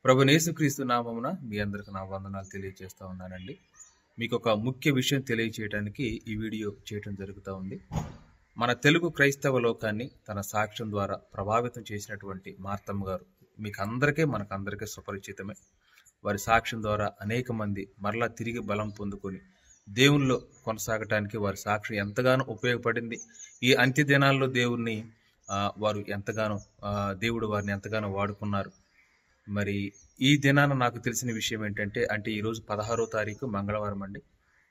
ప్రభు యేసుక్రీస్తు నామమున మీ అందరికి నా వందనాలు తెలియజేస్తా ఉన్నానండి మీకు ఒక ముఖ్య విషయం తెలియజేయడానికి ఈ వీడియో చేయటం జరుగుతూ ఉంది మన తెలుగు క్రైస్తవ లోకాన్ని తన సాక్ష్యం ద్వారా ప్రభావితం చేసినటువంటి మార్తమ్మ గారు మీకు అందరికీ మనకందరికీ సుపరిచితమే వారి సాక్ష్యం ద్వారా అనేక మంది మరలా తిరిగి బలం పొందుకొని దేవునిలో కొనసాగటానికి వారి సాక్ష్యం ఎంతగానో ఉపయోగపడింది ఈ అంత్య దినాల్లో దేవుణ్ణి ఆ, వారు ఎంతగానో ఆ, దేవుడు వారిని ఎంతగానో వాడుకున్నారు మరి ఈ దినాన నాకు తెలిసిన విషయం ఏంటంటే అంటే ఈరోజు పదహారో తారీఖు మంగళవారం అండి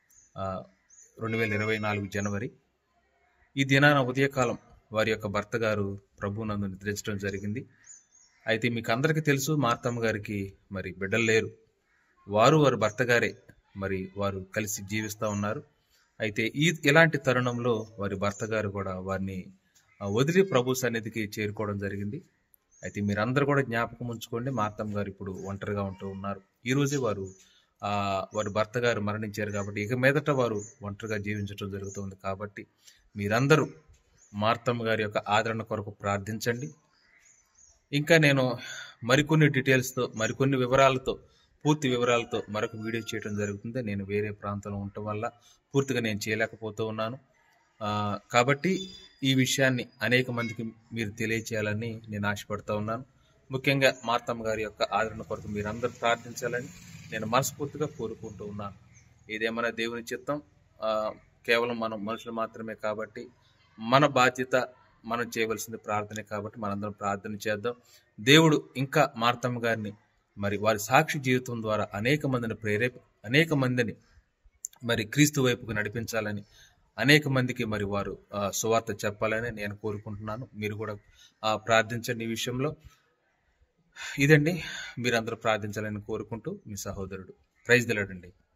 రెండు వేల ఇరవై నాలుగు జనవరి ఈ దినాన ఉదయకాలం వారి యొక్క భర్త గారు ప్రభునందు నిద్రించడం జరిగింది అయితే మీకు అందరికీ తెలుసు మార్తమ్మ గారికి మరి బిడ్డలు లేరు వారు వారి భర్త గారే మరి వారు కలిసి జీవిస్తూ ఉన్నారు అయితే ఈ ఇలాంటి తరుణంలో వారి భర్త గారు కూడా వారిని ఆ, వదిలి ప్రభు సన్నిధికి చేరుకోవడం జరిగింది అయితే మీరందరూ కూడా జ్ఞాపకం ఉంచుకోండి మార్తమ్మ గారు ఇప్పుడు ఒంటరిగా ఉంటూ ఉన్నారు ఈ రోజే వారు ఆ వారి భర్త గారు మరణించారు కాబట్టి ఇక మీదట వారు ఒంటరిగా జీవించడం జరుగుతుంది కాబట్టి మీరందరూ మార్తమ్మ గారి యొక్క ఆదరణ కొరకు ప్రార్థించండి ఇంకా నేను మరికొన్ని డీటెయిల్స్తో మరికొన్ని వివరాలతో పూర్తి వివరాలతో మరొక వీడియో చేయడం జరుగుతుంది నేను వేరే ప్రాంతంలో ఉండటం వల్ల పూర్తిగా నేను చేయలేకపోతూ ఉన్నాను ఆ, కాబట్టి ఈ విషయాన్ని అనేక మందికి మీరు తెలియచేయాలని నేను ఆశపడుతూ ఉన్నాను ముఖ్యంగా మార్తమ్మ గారి యొక్క ఆదరణ కొరకు మీరందరూ ప్రార్థించాలని నేను మనస్ఫూర్తిగా కోరుకుంటూ ఉన్నాను ఇదేమైనా దేవుని చిత్తం ఆ, కేవలం మనం మనుషులు మాత్రమే కాబట్టి మన బాధ్యత మనం చేయవలసింది ప్రార్థనే కాబట్టి మనందరం ప్రార్థన చేద్దాం దేవుడు ఇంకా మార్తమ్మ గారిని మరి వారి సాక్షి జీవితం ద్వారా అనేక మందిని ప్రేరేప అనేక మందిని మరి క్రీస్తు వైపుకు నడిపించాలని అనేక మందికి మరి వారు ఆ, సువార్త చెప్పాలని నేను కోరుకుంటున్నాను మీరు కూడా ఆ, ప్రార్థించండి ఈ విషయంలో ఇదండి మీరందరూ ప్రార్థించాలని కోరుకుంటూ మీ సహోదరుడు ప్రైజ్ దిలాడండి